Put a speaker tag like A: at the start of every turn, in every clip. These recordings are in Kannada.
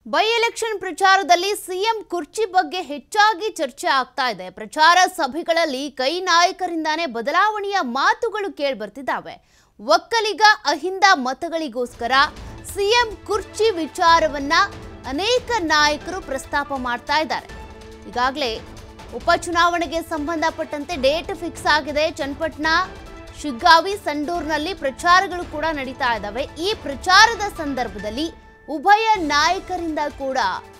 A: ಬೈ ಎಲೆಕ್ಷನ್ ಪ್ರಚಾರದಲ್ಲಿ ಸಿಎಂ ಕುರ್ಚಿ ಬಗ್ಗೆ ಹೆಚ್ಚಾಗಿ ಚರ್ಚೆ ಆಗ್ತಾ ಇದೆ ಪ್ರಚಾರ ಸಭೆಗಳಲ್ಲಿ ಕೈ ನಾಯಕರಿಂದಾನೇ ಬದಲಾವಣೆಯ ಮಾತುಗಳು ಕೇಳ್ಬರ್ತಿದ್ದಾವೆ ಒಕ್ಕಲಿಗ ಅಹಿಂದ ಮತಗಳಿಗೋಸ್ಕರ ಸಿಎಂ ಕುರ್ಚಿ ವಿಚಾರವನ್ನ ಅನೇಕ ನಾಯಕರು ಪ್ರಸ್ತಾಪ ಮಾಡ್ತಾ ಇದ್ದಾರೆ ಈಗಾಗಲೇ ಉಪಚುನಾವಣೆಗೆ ಸಂಬಂಧಪಟ್ಟಂತೆ ಡೇಟ್ ಫಿಕ್ಸ್ ಆಗಿದೆ ಚನ್ನಪಟ್ಟಣ ಶಿಗ್ಗಾವಿ ಸಂಡೂರ್ನಲ್ಲಿ ಪ್ರಚಾರಗಳು ಕೂಡ ನಡೀತಾ ಇದ್ದಾವೆ ಈ ಪ್ರಚಾರದ ಸಂದರ್ಭದಲ್ಲಿ ಉಭಯ ನಾಯಕರಿಂದ ಕೂಡ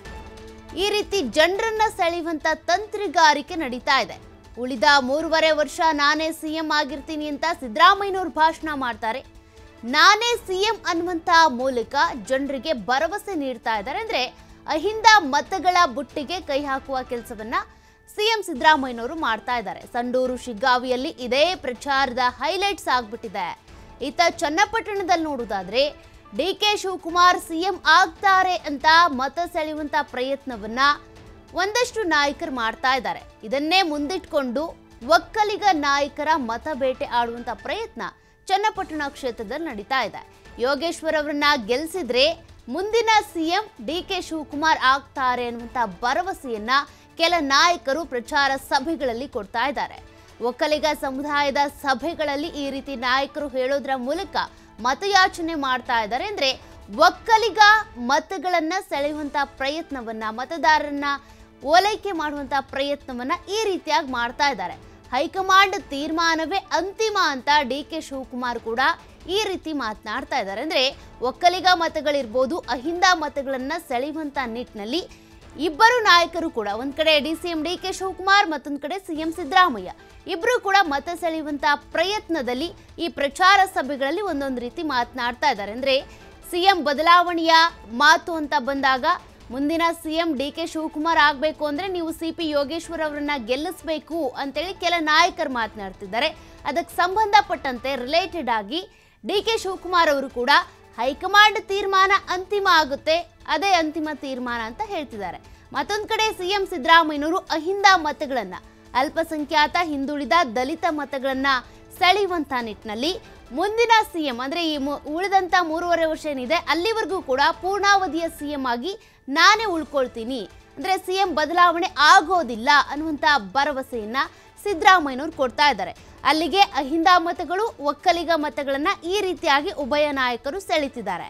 A: ಈ ರೀತಿ ಜನರನ್ನ ಸೆಳೆಯುವಂತ ತಂತ್ರಗಾರಿಕೆ ನಡೀತಾ ಇದೆ ಉಳಿದ ಮೂರುವರೆ ವರ್ಷ ನಾನೇ ಸಿಎಂ ಆಗಿರ್ತೀನಿ ಅಂತ ಸಿದ್ದರಾಮಯ್ಯನವರು ಭಾಷಣ ಮಾಡ್ತಾರೆ ನಾನೇ ಸಿಎಂ ಅನ್ನುವಂತ ಮೂಲಕ ಜನರಿಗೆ ಭರವಸೆ ನೀಡ್ತಾ ಇದ್ದಾರೆ ಅಂದ್ರೆ ಅಹಿಂದ ಮತಗಳ ಬುಟ್ಟಿಗೆ ಕೈ ಹಾಕುವ ಕೆಲಸವನ್ನ ಸಿಎಂ ಸಿದ್ದರಾಮಯ್ಯನವರು ಮಾಡ್ತಾ ಇದ್ದಾರೆ ಸಂಡೂರು ಶಿಗ್ಗಾವಿಯಲ್ಲಿ ಇದೇ ಪ್ರಚಾರದ ಹೈಲೈಟ್ಸ್ ಆಗ್ಬಿಟ್ಟಿದೆ ಇತ್ತ ಚನ್ನಪಟ್ಟಣದಲ್ಲಿ ನೋಡುವುದಾದ್ರೆ ಡಿ ಕೆ ಶಿವಕುಮಾರ್ ಸಿಎಂ ಆಗ್ತಾರೆ ಅಂತ ಮತ ಸೆಳೆಯುವಂತ ಪ್ರಯತ್ನವನ್ನ ಒಂದಷ್ಟು ನಾಯಕರು ಮಾಡ್ತಾ ಇದ್ದಾರೆ ಇದನ್ನೇ ಮುಂದಿಟ್ಕೊಂಡು ಒಕ್ಕಲಿಗ ನಾಯಕರ ಮತ ಬೇಟೆ ಆಡುವಂತ ಪ್ರಯತ್ನ ಚನ್ನಪಟ್ಟಣ ಕ್ಷೇತ್ರದಲ್ಲಿ ನಡೀತಾ ಇದೆ ಯೋಗೇಶ್ವರ್ ಅವರನ್ನ ಗೆಲ್ಸಿದ್ರೆ ಮುಂದಿನ ಸಿಎಂ ಡಿ ಕೆ ಶಿವಕುಮಾರ್ ಆಗ್ತಾರೆ ಅನ್ನುವಂತ ಭರವಸೆಯನ್ನ ಕೆಲ ನಾಯಕರು ಪ್ರಚಾರ ಸಭೆಗಳಲ್ಲಿ ಕೊಡ್ತಾ ಇದ್ದಾರೆ ಒಕ್ಕಲಿಗ ಸಮುದಾಯದ ಸಭೆಗಳಲ್ಲಿ ಈ ರೀತಿ ನಾಯಕರು ಹೇಳೋದ್ರ ಮೂಲಕ ಮತಯಾಚನೆ ಮಾಡ್ತಾ ಇದ್ದಾರೆ ಅಂದ್ರೆ ಒಕ್ಕಲಿಗ ಮತಗಳನ್ನ ಸೆಳೆಯುವಂತ ಪ್ರಯತ್ನವನ್ನ ಮತದಾರರನ್ನ ಓಲೈಕೆ ಮಾಡುವಂತ ಪ್ರಯತ್ನವನ್ನ ಈ ರೀತಿಯಾಗಿ ಮಾಡ್ತಾ ಇದ್ದಾರೆ ಹೈಕಮಾಂಡ್ ತೀರ್ಮಾನವೇ ಅಂತಿಮ ಅಂತ ಡಿ ಕೆ ಶಿವಕುಮಾರ್ ಕೂಡ ಈ ರೀತಿ ಮಾತನಾಡ್ತಾ ಇದ್ದಾರೆ ಅಂದ್ರೆ ಒಕ್ಕಲಿಗ ಮತಗಳಿರ್ಬೋದು ಅಹಿಂದ ಮತಗಳನ್ನ ಸೆಳೆಯುವಂತ ನಿಟ್ಟಿನಲ್ಲಿ ಇಬ್ಬರು ನಾಯಕರು ಕೂಡ ಒಂದ್ ಕಡೆ D C M D K Shivakumar ಮತ್ತೊಂದ್ ಕಡೆ ಸಿಎಂ ಸಿದ್ದರಾಮಯ್ಯ ಇಬ್ರು ಕೂಡ ಮತ ಸೆಳೆಯುವಂತ ಪ್ರಯತ್ನದಲ್ಲಿ ಈ ಪ್ರಚಾರ ಸಭೆಗಳಲ್ಲಿ ಒಂದೊಂದು ರೀತಿ ಮಾತನಾಡ್ತಾ ಇದ್ದಾರೆ ಅಂದ್ರೆ ಸಿಎಂ ಬದಲಾವಣೆಯ ಮಾತು ಅಂತ ಬಂದಾಗ ಮುಂದಿನ ಸಿಎಂ ಡಿ ಕೆ ಶಿವಕುಮಾರ್ ಆಗಬೇಕು ಅಂದ್ರೆ ನೀವು ಸಿ ಪಿ ಯೋಗೇಶ್ವರ್ ಅವರನ್ನ ಗೆಲ್ಲಿಸಬೇಕು ಅಂತೇಳಿ ಕೆಲ ನಾಯಕರು ಮಾತನಾಡ್ತಿದ್ದಾರೆ ಅದಕ್ಕೆ ಸಂಬಂಧಪಟ್ಟಂತೆ ರಿಲೇಟೆಡ್ ಆಗಿ ಡಿ ಕೆ ಶಿವಕುಮಾರ್ ಅವರು ಕೂಡ ಹೈಕಮಾಂಡ್ ತೀರ್ಮಾನ ಅಂತಿಮ ಆಗುತ್ತೆ ಅದೇ ಅಂತಿಮ ತೀರ್ಮಾನ ಅಂತ ಹೇಳ್ತಿದ್ದಾರೆ ಮತ್ತೊಂದು ಕಡೆ ಸಿಎಂ ಸಿದ್ದರಾಮಯ್ಯನವರು ಅಹಿಂದ ಮತಗಳನ್ನ ಅಲ್ಪಸಂಖ್ಯಾತ ಹಿಂದುಳಿದ ದಲಿತ ಮತಗಳನ್ನ ಸೆಳೆಯುವಂತ ನಿಟ್ಟಿನಲ್ಲಿ ಮುಂದಿನ ಸಿಎಂ ಅಂದ್ರೆ ಈ ಮು- ಉಳಿದಂತ ಮೂರುವರೆ ವರ್ಷ ಏನಿದೆ ಅಲ್ಲಿವರೆಗೂ ಕೂಡ ಪೂರ್ಣಾವಧಿಯ ಸಿಎಂ ಆಗಿ ನಾನೇ ಉಳ್ಕೊಳ್ತೀನಿ ಅಂದ್ರೆ ಸಿಎಂ ಬದಲಾವಣೆ ಆಗೋದಿಲ್ಲ ಅನ್ನುವಂತ ಭರವಸೆಯನ್ನ ಸಿದ್ದರಾಮಯ್ಯನವರು ಕೊಡ್ತಾ ಇದ್ದಾರೆ ಅಲ್ಲಿಗೆ ಅಹಿಂದ ಮತಗಳು ಒಕ್ಕಲಿಗ ಮತಗಳನ್ನ ಈ ರೀತಿಯಾಗಿ ಉಭಯ ನಾಯಕರು ಸೆಳೀತಿದ್ದಾರೆ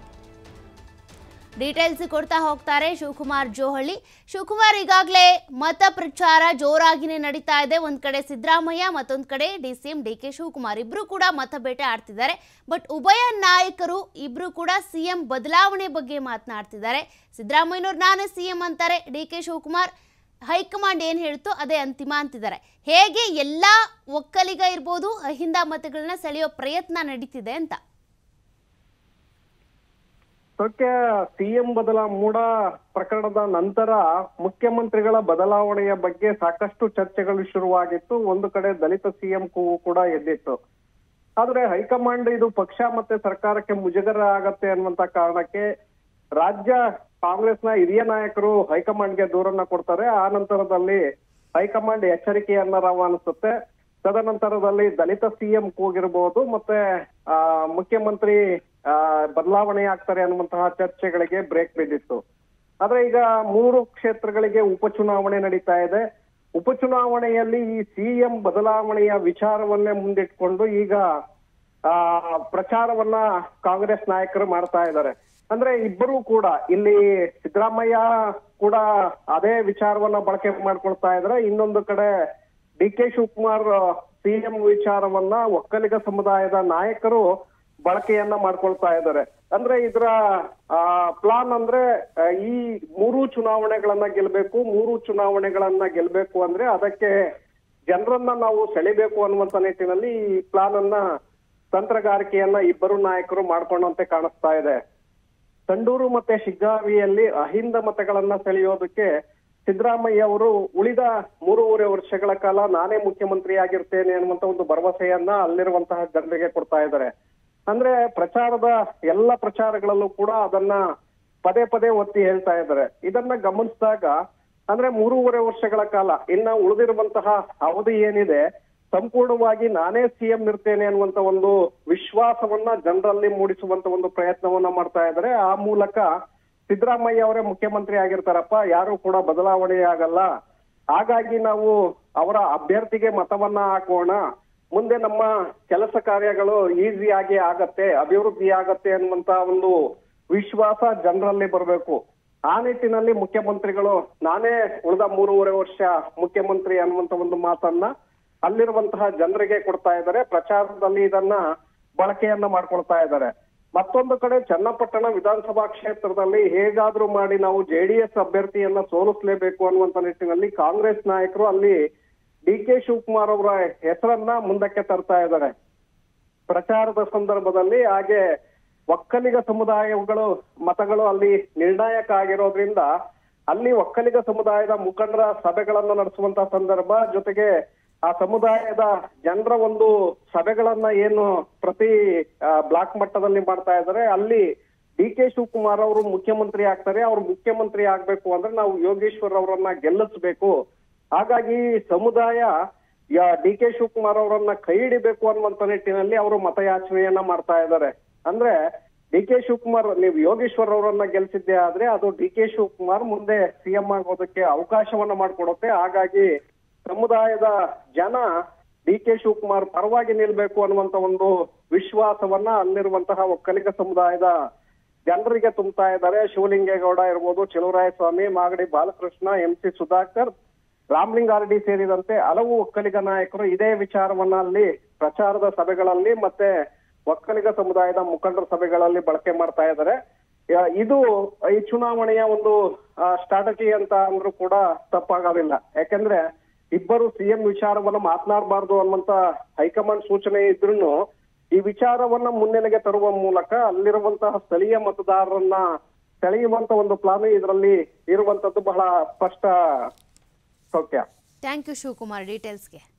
A: ಡೀಟೇಲ್ಸ್ ಕೊಡ್ತಾ ಹೋಗ್ತಾರೆ ಶಿವಕುಮಾರ್ ಜೋಹಳ್ಳಿ ಶಿವಕುಮಾರ್ ಈಗಾಗಲೇ ಮತ ಪ್ರಚಾರ ಜೋರಾಗಿನೇ ನಡೀತಾ ಇದೆ ಒಂದ್ ಕಡೆ ಸಿದ್ದರಾಮಯ್ಯ ಮತ್ತೊಂದ್ ಕಡೆ D C M D K Shivakumar ಇಬ್ರು ಕೂಡ ಮತ ಬೇಟೆ ಆಡ್ತಿದ್ದಾರೆ ಬಟ್ ಉಭಯ ನಾಯಕರು ಇಬ್ರು ಕೂಡ ಸಿಎಂ ಬದಲಾವಣೆ ಬಗ್ಗೆ ಮಾತನಾಡ್ತಿದ್ದಾರೆ ಸಿದ್ದರಾಮಯ್ಯನವ್ರು ನಾನೇ ಸಿಎಂ ಅಂತಾರೆ ಡಿ ಕೆ ಶಿವಕುಮಾರ್ ಹೈಕಮಾಂಡ್ ಏನ್ ಹೇಳ್ತೋ ಅದೇ ಅಂತಿಮ ಅಂತಿದ್ದಾರೆ ಹೇಗೆ ಎಲ್ಲಾ ಒಕ್ಕಲಿಗ ಇರ್ಬೋದು ಅಹಿಂದ ಮತಗಳನ್ನ ಸೆಳೆಯೋ ಪ್ರಯತ್ನ ನಡೀತಿದೆ ಅಂತ
B: ಸದ್ಯ ಸಿಎಂ ಬದಲ ಮೂಡ ಪ್ರಕರಣದ ನಂತರ ಮುಖ್ಯಮಂತ್ರಿಗಳ ಬದಲಾವಣೆಯ ಬಗ್ಗೆ ಸಾಕಷ್ಟು ಚರ್ಚೆಗಳು ಶುರುವಾಗಿತ್ತು ಒಂದು ಕಡೆ ದಲಿತ ಸಿಎಂ ಕೂಗು ಕೂಡ ಎದ್ದಿತ್ತು ಆದ್ರೆ ಹೈಕಮಾಂಡ್ ಇದು ಪಕ್ಷ ಮತ್ತೆ ಸರ್ಕಾರಕ್ಕೆ ಮುಜುಗರ ಆಗತ್ತೆ ಅನ್ನುವಂತ ಕಾರಣಕ್ಕೆ ರಾಜ್ಯ ಕಾಂಗ್ರೆಸ್ನ ಹಿರಿಯ ನಾಯಕರು ಹೈಕಮಾಂಡ್ಗೆ ದೂರನ್ನ ಕೊಡ್ತಾರೆ ಆ ನಂತರದಲ್ಲಿ ಹೈಕಮಾಂಡ್ ಎಚ್ಚರಿಕೆಯನ್ನ ರವಾನಿಸುತ್ತೆ ತದನಂತರದಲ್ಲಿ ದಲಿತ ಸಿಎಂ ಕೂಗಿರ್ಬೋದು ಮತ್ತೆ ಆ ಮುಖ್ಯಮಂತ್ರಿ ಆ ಬದಲಾವಣೆ ಆಗ್ತಾರೆ ಅನ್ನುವಂತಹ ಚರ್ಚೆಗಳಿಗೆ ಬ್ರೇಕ್ ಬಿದ್ದಿತ್ತು ಆದ್ರೆ ಈಗ ಮೂರು ಕ್ಷೇತ್ರಗಳಿಗೆ ಉಪಚುನಾವಣೆ ನಡೀತಾ ಇದೆ ಉಪಚುನಾವಣೆಯಲ್ಲಿ ಈ ಸಿಎಂ ಬದಲಾವಣೆಯ ವಿಚಾರವನ್ನೇ ಮುಂದಿಟ್ಕೊಂಡು ಈಗ ಆ ಪ್ರಚಾರವನ್ನ ಕಾಂಗ್ರೆಸ್ ನಾಯಕರು ಮಾಡ್ತಾ ಇದ್ದಾರೆ ಅಂದ್ರೆ ಇಬ್ಬರು ಕೂಡ ಇಲ್ಲಿ ಸಿದ್ದರಾಮಯ್ಯ ಕೂಡ ಅದೇ ವಿಚಾರವನ್ನ ಬಳಕೆ ಮಾಡ್ಕೊಳ್ತಾ ಇದ್ರೆ ಇನ್ನೊಂದು ಕಡೆ ಡಿ ಕೆ ಶಿವಕುಮಾರ್ ಸಿಎಂ ವಿಚಾರವನ್ನ ಒಕ್ಕಲಿಗ ಸಮುದಾಯದ ನಾಯಕರು ಬಳಕೆಯನ್ನ ಮಾಡ್ಕೊಳ್ತಾ ಇದ್ದಾರೆ ಅಂದ್ರೆ ಇದರ ಆ ಪ್ಲಾನ್ ಅಂದ್ರೆ ಆ, ಈ ಮೂರು ಚುನಾವಣೆಗಳನ್ನ ಗೆಲ್ಬೇಕು ಮೂರು ಚುನಾವಣೆಗಳನ್ನ ಗೆಲ್ಬೇಕು ಅಂದ್ರೆ ಅದಕ್ಕೆ ಜನರನ್ನ ನಾವು ಸೆಳಿಬೇಕು ಅನ್ನುವಂತ ನಿಟ್ಟಿನಲ್ಲಿ ಈ ಪ್ಲಾನ್ ಅನ್ನ ತಂತ್ರಗಾರಿಕೆಯನ್ನ ಇಬ್ಬರು ನಾಯಕರು ಮಾಡ್ಕೊಂಡಂತೆ ಕಾಣಿಸ್ತಾ ಇದೆ ಸಂಡೂರು ಮತ್ತೆ ಶಿಗ್ಗಾವಿಯಲ್ಲಿ ಅಹಿಂದ ಮತಗಳನ್ನ ಸೆಳೆಯೋದಕ್ಕೆ ಸಿದ್ದರಾಮಯ್ಯ ಅವರು ಉಳಿದ ಮೂರುವರೆ ವರ್ಷಗಳ ಕಾಲ ನಾನೇ ಮುಖ್ಯಮಂತ್ರಿ ಆಗಿರ್ತೇನೆ ಅನ್ನುವಂತ ಒಂದು ಭರವಸೆಯನ್ನ ಅಲ್ಲಿರುವಂತಹ ಜನರಿಗೆ ಕೊಡ್ತಾ ಇದ್ದಾರೆ ಅಂದ್ರೆ ಪ್ರಚಾರದ ಎಲ್ಲ ಪ್ರಚಾರಗಳಲ್ಲೂ ಕೂಡ ಅದನ್ನ ಪದೇ ಪದೇ ಒತ್ತಿ ಹೇಳ್ತಾ ಇದ್ದಾರೆ ಇದನ್ನ ಗಮನಿಸಿದಾಗ ಅಂದ್ರೆ ಮೂರುವರೆ ವರ್ಷಗಳ ಕಾಲ ಇನ್ನ ಉಳಿದಿರುವಂತಹ ಅವಧಿ ಏನಿದೆ ಸಂಪೂರ್ಣವಾಗಿ ನಾನೇ ಸಿಎಂ ಇರ್ತೇನೆ ಅನ್ನುವಂತ ಒಂದು ವಿಶ್ವಾಸವನ್ನ ಜನರಲ್ಲಿ ಮೂಡಿಸುವಂತ ಒಂದು ಪ್ರಯತ್ನವನ್ನ ಮಾಡ್ತಾ ಇದ್ದಾರೆ ಆ ಮೂಲಕ ಸಿದ್ದರಾಮಯ್ಯ ಅವರೇ ಮುಖ್ಯಮಂತ್ರಿ ಆಗಿರ್ತಾರಪ್ಪ ಯಾರು ಕೂಡ ಬದಲಾವಣೆ ಆಗಲ್ಲ ಹಾಗಾಗಿ ನಾವು ಅವರ ಅಭ್ಯರ್ಥಿಗೆ ಮತವನ್ನ ಹಾಕೋಣ ಮುಂದೆ ನಮ್ಮ ಕೆಲಸ ಕಾರ್ಯಗಳು ಈಸಿ ಆಗಿ ಆಗತ್ತೆ ಅಭಿವೃದ್ಧಿ ಆಗತ್ತೆ ಅನ್ನುವಂತ ಒಂದು ವಿಶ್ವಾಸ ಜನರಲ್ಲಿ ಬರಬೇಕು ಆ ನಿಟ್ಟಿನಲ್ಲಿ ಮುಖ್ಯಮಂತ್ರಿಗಳು ನಾನೇ ಉಳಿದ ಮೂರುವರೆ ವರ್ಷ ಮುಖ್ಯಮಂತ್ರಿ ಅನ್ನುವಂತ ಒಂದು ಮಾತನ್ನ ಅಲ್ಲಿರುವಂತಹ ಜನರಿಗೆ ಕೊಡ್ತಾ ಇದ್ದಾರೆ ಪ್ರಚಾರದಲ್ಲಿ ಇದನ್ನ ಬಳಕೆಯನ್ನ ಮಾಡ್ಕೊಳ್ತಾ ಇದ್ದಾರೆ ಮತ್ತೊಂದು ಕಡೆ ಚನ್ನಪಟ್ಟಣ ವಿಧಾನಸಭಾ ಕ್ಷೇತ್ರದಲ್ಲಿ ಹೇಗಾದ್ರೂ ಮಾಡಿ ನಾವು ಜೆಡಿಎಸ್ ಅಭ್ಯರ್ಥಿಯನ್ನ ಸೋಲಿಸಲೇಬೇಕು ಅನ್ನುವಂತ ನಿಟ್ಟಿನಲ್ಲಿ ಕಾಂಗ್ರೆಸ್ ನಾಯಕರು ಅಲ್ಲಿ ಡಿ ಕೆ ಶಿವಕುಮಾರ್ ಅವರ ಹೆಸರನ್ನ ಮುಂದಕ್ಕೆ ತರ್ತಾ ಇದ್ದಾರೆ ಪ್ರಚಾರದ ಸಂದರ್ಭದಲ್ಲಿ ಹಾಗೆ ಒಕ್ಕಲಿಗ ಸಮುದಾಯಗಳು ಮತಗಳು ಅಲ್ಲಿ ನಿರ್ಣಾಯಕ ಆಗಿರೋದ್ರಿಂದ ಅಲ್ಲಿ ಒಕ್ಕಲಿಗ ಸಮುದಾಯದ ಮುಖಂಡರ ಸಭೆಗಳನ್ನ ನಡೆಸುವಂತ ಸಂದರ್ಭ ಜೊತೆಗೆ ಆ ಸಮುದಾಯದ ಜನರ ಒಂದು ಸಭೆಗಳನ್ನ ಏನು ಪ್ರತಿ ಆ, ಬ್ಲಾಕ್ ಮಟ್ಟದಲ್ಲಿ ಮಾಡ್ತಾ ಇದ್ದಾರೆ ಅಲ್ಲಿ ಡಿ ಕೆ ಶಿವಕುಮಾರ್ ಅವರು ಮುಖ್ಯಮಂತ್ರಿ ಆಗ್ತಾರೆ ಅವ್ರು ಮುಖ್ಯಮಂತ್ರಿ ಆಗ್ಬೇಕು ಅಂದ್ರೆ ನಾವು ಯೋಗೇಶ್ವರ್ ಅವರನ್ನ ಗೆಲ್ಲಿಸ್ಬೇಕು ಹಾಗಾಗಿ ಸಮುದಾಯ ಡಿ ಕೆ ಶಿವಕುಮಾರ್ ಅವರನ್ನ ಕೈ ಹಿಡಿಬೇಕು ಅನ್ನುವಂತ ನಿಟ್ಟಿನಲ್ಲಿ ಅವರು ಮತಯಾಚನೆಯನ್ನ ಮಾಡ್ತಾ ಇದ್ದಾರೆ ಅಂದ್ರೆ ಡಿ ಕೆ ಶಿವಕುಮಾರ್ ನೀವು ಯೋಗೇಶ್ವರ್ ಅವರನ್ನ ಗೆಲ್ಸಿದ್ದೆ ಆದ್ರೆ ಅದು ಡಿ ಕೆ ಶಿವಕುಮಾರ್ ಮುಂದೆ ಸಿಎಂ ಆಗೋದಕ್ಕೆ ಅವಕಾಶವನ್ನ ಮಾಡಿಕೊಡುತ್ತೆ ಹಾಗಾಗಿ ಸಮುದಾಯದ ಜನ ಡಿ ಕೆ ಶಿವಕುಮಾರ್ ಪರವಾಗಿ ನಿಲ್ಬೇಕು ಅನ್ನುವಂತ ಒಂದು ವಿಶ್ವಾಸವನ್ನ ಅಲ್ಲಿರುವಂತಹ ಒಕ್ಕಲಿಗ ಸಮುದಾಯದ ಜನರಿಗೆ ತುಂಬ್ತಾ ಇದ್ದಾರೆ ಶಿವಲಿಂಗೇಗೌಡ ಇರ್ಬೋದು ಚೆಲುವರಾಯ ಸ್ವಾಮಿ ಮಾಗಡಿ ಬಾಲಕೃಷ್ಣ ಎಂ ಸಿ ಸುಧಾಕರ್ ರಾಮಲಿಂಗಾರೆಡ್ಡಿ ಸೇರಿದಂತೆ ಹಲವು ಒಕ್ಕಲಿಗ ನಾಯಕರು ಇದೇ ವಿಚಾರವನ್ನ ಅಲ್ಲಿ ಪ್ರಚಾರದ ಸಭೆಗಳಲ್ಲಿ ಮತ್ತೆ ಒಕ್ಕಲಿಗ ಸಮುದಾಯದ ಮುಖಂಡರ ಸಭೆಗಳಲ್ಲಿ ಬಳಕೆ ಮಾಡ್ತಾ ಇದ್ದಾರೆ ಯಾ- ಇದು ಈ ಚುನಾವಣೆಯ ಒಂದು ಸ್ಟ್ರಾಟಜಿ ಅಂತ ಅಂದ್ರೂ ಕೂಡ ತಪ್ಪಾಗೋದಿಲ್ಲ ಯಾಕಂದ್ರೆ ಇಬ್ಬರು ಸಿಎಂ ವಿಚಾರವನ್ನ ಮಾತನಾಡಬಾರ್ದು ಅನ್ನುವಂತ ಹೈಕಮಾಂಡ್ ಸೂಚನೆ ಇದ್ರೂ ಈ ವಿಚಾರವನ್ನ ಮುನ್ನೆಲೆಗೆ ತರುವ ಮೂಲಕ ಅಲ್ಲಿರುವಂತಹ ಸ್ಥಳೀಯ ಮತದಾರರನ್ನ ಸೆಳೆಯುವಂತ ಒಂದು ಪ್ಲಾನ್ ಇದರಲ್ಲಿ ಇರುವಂತದ್ದು ಬಹಳ ಸ್ಪಷ್ಟ ಸೌಖ್ಯ
A: ಥ್ಯಾಂಕ್ ಯು ಶಿವಕುಮಾರ್ ಡೀಟೇಲ್ಸ್ಗೆ